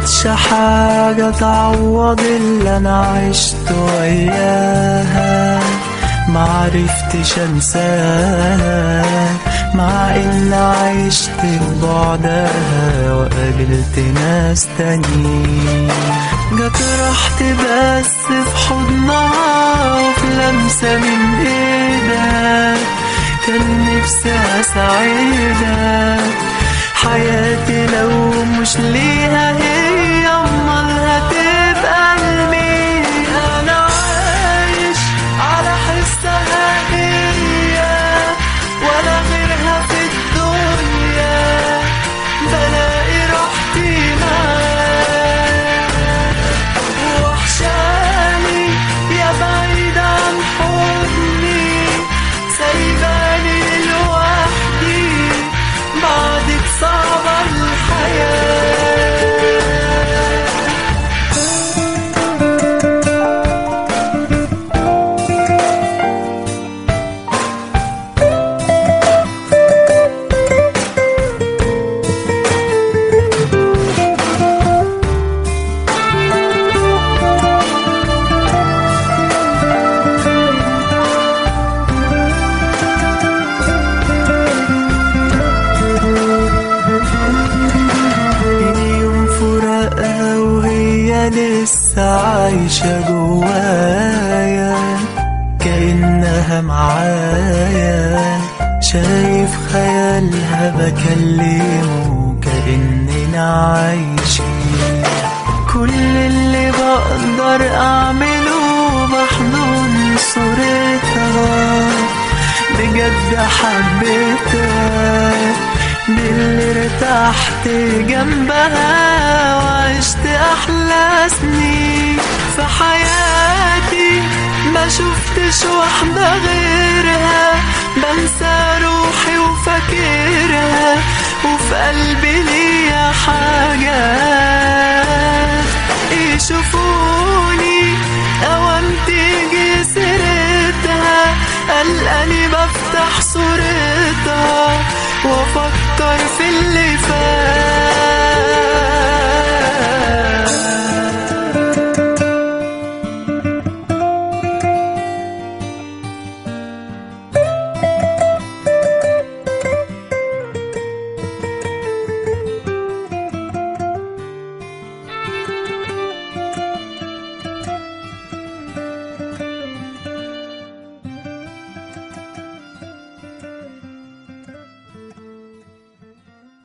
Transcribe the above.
لقيتش حاجة تعوض اللي انا عشت وياها معرفتش انساها مع ان عشت ببعدها وقابلت ناس تانيين جت رحت بس في حضنها وفي لمسة من ايدها كان نفسي اسعدها حياتي لو مش ليها هي امال هتبقى لمين انا عايش على حسها هي ولا غيرها في الدنيا بلاقي راحتي معاك وحشاني يا بعيد عن حضني سايباني لوحدي بعدك صعبة الحياة من يوم فراقها وهي لسه عايشة جوايا كأنها معايا شايف خيالها بكلمه كأننا عايشين كل اللي بقدر أعمله بحضن صورتها بجد حبيتها باللي ارتحت جنبها وعشت احلى سنين في حياتي ما شفتش واحدة غيرها بنسى روحي وفاكرها وفي قلبي ليا حاجات يشوفوني اوام تيجي سيرتها قلقاني بفتح صورتها وافكر في اللي